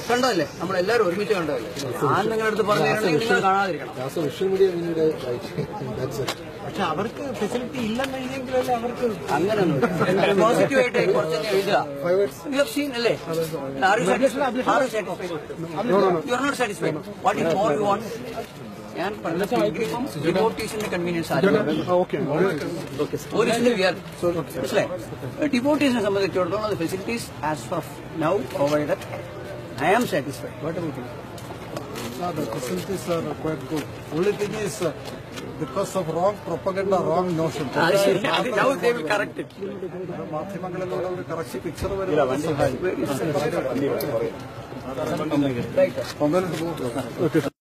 കണ്ടതല്ലേ നമ്മളെല്ലാവരും ഒരുമിച്ച് കണ്ടതല്ലേ ഞാൻ നിങ്ങളുടെ അടുത്ത് പറഞ്ഞു തരണമെങ്കിൽ നിങ്ങൾ കാണാതിരിക്കണം സോഷ്യൽ മീഡിയ പിന്നീട് ദാറ്റ്സ് ഇറ്റ് പക്ഷെ അവർക്ക് ഫെസിലിറ്റി ഇല്ലെന്ന് എഴുതിയെങ്കിലല്ലേ അവർക്ക് അങ്ങനെയൊന്നും പോസിറ്റീവ് ആയിട്ട് കുറച്ച് എഴുതുക five words You have seen, അല്ലേ? Are you satisfied? Are you satisfied? You are not satisfied. What is more you want? ഞാൻ പറഞ്ഞ പിൽഗ്രിമും ഡിവോട്ടീസിന്റെ കൺവീനിയൻസ് ആയിരിക്കും ഓക്കെ പോലീസിന്റെ വിയർ മനസ്സിലായി ഡിവോട്ടീസിനെ സംബന്ധിച്ചിടത്തോളം facilities as of now provided I am satisfied what about you No, the facilities are quite good. Only thing is, uh, because of wrong propaganda, wrong notion. അത് ശരി അത് now they will correct it. മാധ്യമങ്ങളിലൂടെ ഒരു correct picture വരുന്നത് സഹായിക്കും Right. ഒന്നിട്ട് പോകും